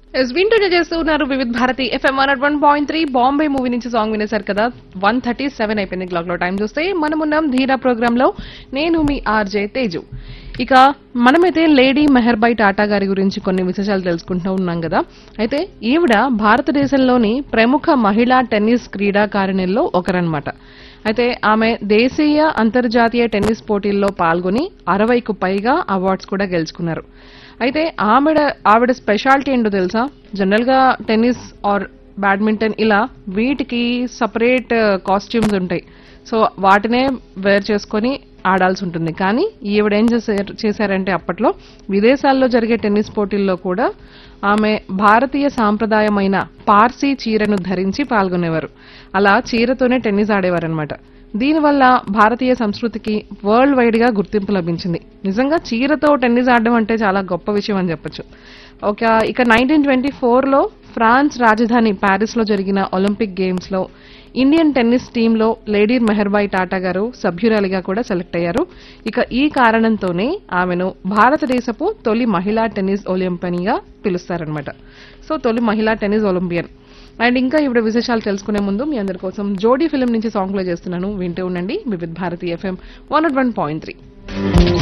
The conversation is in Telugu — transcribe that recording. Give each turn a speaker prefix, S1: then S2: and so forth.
S1: ఎస్ వింటూనే చేస్తూ ఉన్నారు Vividh Bharati FM one one point three Bombay movie నుంచి సాంగ్ వినేశారు కదా వన్ థర్టీ సెవెన్ అయిపోయింది క్లాక్ లో టైం చూస్తే మనమున్నాం ధీరా ప్రోగ్రామ్ లో నేను మీ ఆర్జే తేజు ఇక మనమైతే లేడీ మెహర్బై టాటా గారి గురించి కొన్ని విశేషాలు తెలుసుకుంటూ ఉన్నాం కదా అయితే ఈవిడ భారతదేశంలోని ప్రముఖ మహిళా టెన్నిస్ క్రీడాకారిణుల్లో ఒకరన్నమాట అయితే ఆమె దేశీయ అంతర్జాతీయ టెన్నిస్ పోటీల్లో పాల్గొని అరవైకు పైగా అవార్డ్స్ కూడా గెలుచుకున్నారు అయితే ఆవిడ ఆవిడ స్పెషాలిటీ ఏంటో తెలుసా జనరల్ గా టెన్నిస్ ఆర్ బ్యాడ్మింటన్ ఇలా వీటికి సపరేట్ కాస్ట్యూమ్స్ ఉంటాయి సో వాటినే వేర్ చేసుకొని ఆడాల్సి ఉంటుంది కానీ ఈవిడ ఏం చేశారు చేశారంటే అప్పట్లో విదేశాల్లో జరిగే టెన్నిస్ పోటీల్లో కూడా ఆమె భారతీయ సాంప్రదాయమైన పార్సీ చీరను ధరించి పాల్గొనేవారు అలా చీరతోనే టెన్నిస్ ఆడేవారనమాట దీనివల్ల భారతీయ సంస్కృతికి వరల్డ్ వైడ్ గా గుర్తింపు లభించింది నిజంగా చీరతో టెన్నిస్ ఆడడం అంటే చాలా గొప్ప విషయం అని చెప్పొచ్చు ఒక ఇక నైన్టీన్ ట్వంటీ లో ఫ్రాన్స్ రాజధాని ప్యారిస్ లో జరిగిన ఒలింపిక్ గేమ్స్ లో ఇండియన్ టెన్నిస్ టీంలో లేడీ మెహర్బాయ్ టాటా గారు సభ్యురాలిగా కూడా సెలెక్ట్ అయ్యారు ఇక ఈ కారణంతోనే ఆమెను భారతదేశపు తొలి మహిళా టెన్నిస్ ఒలింపియన్గా పిలుస్తారనమాట సో తొలి మహిళా టెన్నిస్ ఒలింపియన్ అండ్ ఇంకా ఇప్పుడు విశేషాలు తెలుసుకునే ముందు మీ అందరి కోసం జోడీ ఫిల్మ్ నుంచి సాంగ్ ప్లే చేస్తున్నాను వింటూ ఉండండి Vividh Bharati FM one one point three